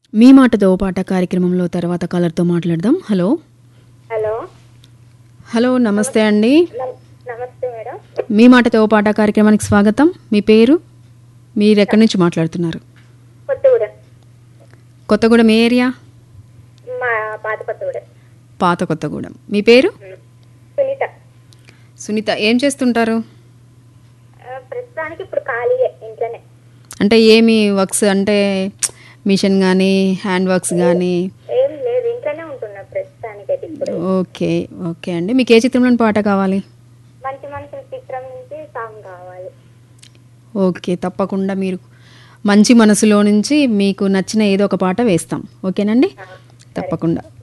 మీ మాటతో ఓ పాట కార్యక్రమంలో తర్వాత కాలర్తో మాట్లాడదాం హలో హలో హలో నమస్తే అండి నమ- నమస్తే మేడం మీ మాటతో ఓ పాట కార్యక్రమానికి స్వాగతం మీ పేరు మీరు ఎక్కడి నుంచి మాట్లాడుతున్నారు కొత్తగూడెం కొత్తగూడెం ఏ ఏరియా మా పాత కొత్తగూడెం పాత కొత్తగూడెం మీ పేరు సునీత సునీత ఏం చేస్తుంటారు ఆ, ప్రస్తుతానికి ఇప్పుడు ఖాళీయే ఇంట్లోనే అంటే ఏమి వర్క్స్ అంటే మిషన్ కానీ హ్యాండ్ వర్క్స్ కానీ ఏం లేదు ఇంట్లోనే ఉంటున్నా ప్రస్తుతానికి అయితే ఇప్పుడు ఓకే ఓకే అండి మీకు ఏ చిత్రంలోని పాట కావాలి మంచి మనుషుల చిత్రం నుంచి సాంగ్ కావాలి ఓకే తప్పకుండా మీరు మంచి మనసులో నుంచి మీకు నచ్చిన ఏదో ఒక పాట వేస్తాం ఓకేనండి తప్పకుండా